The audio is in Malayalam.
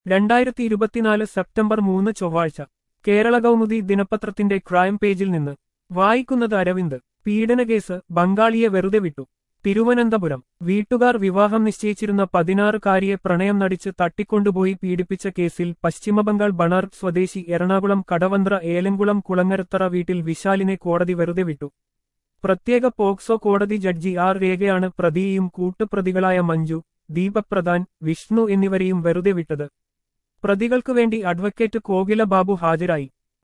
രണ്ടായിരത്തി ഇരുപത്തിനാല് സെപ്റ്റംബർ മൂന്ന് ചൊവ്വാഴ്ച കേരള കൗമുദി ദിനപത്രത്തിന്റെ ക്രൈം പേജിൽ നിന്ന് വായിക്കുന്നത് അരവിന്ദ് പീഡനകേസ് ബംഗാളിയെ വെറുതെ വിട്ടു തിരുവനന്തപുരം വീട്ടുകാർ വിവാഹം നിശ്ചയിച്ചിരുന്ന പതിനാറുകാരിയെ പ്രണയം നടിച്ച് തട്ടിക്കൊണ്ടുപോയി പീഡിപ്പിച്ച കേസിൽ പശ്ചിമബംഗാൾ ബണാർ സ്വദേശി എറണാകുളം കടവന്ത്ര ഏലംകുളം കുളങ്ങരത്തറ വീട്ടിൽ വിശാലിനെ കോടതി വെറുതെ വിട്ടു പ്രത്യേക പോക്സോ കോടതി ജഡ്ജി ആർ രേഖയാണ് പ്രതിയെയും കൂട്ടുപ്രതികളായ മഞ്ജു ദീപക് പ്രധാൻ വിഷ്ണു എന്നിവരെയും വെറുതെ വിട്ടത് പ്രതികൾക്കു വേണ്ടി അഡ്വക്കേറ്റ് കോകില ബാബു ഹാജരായി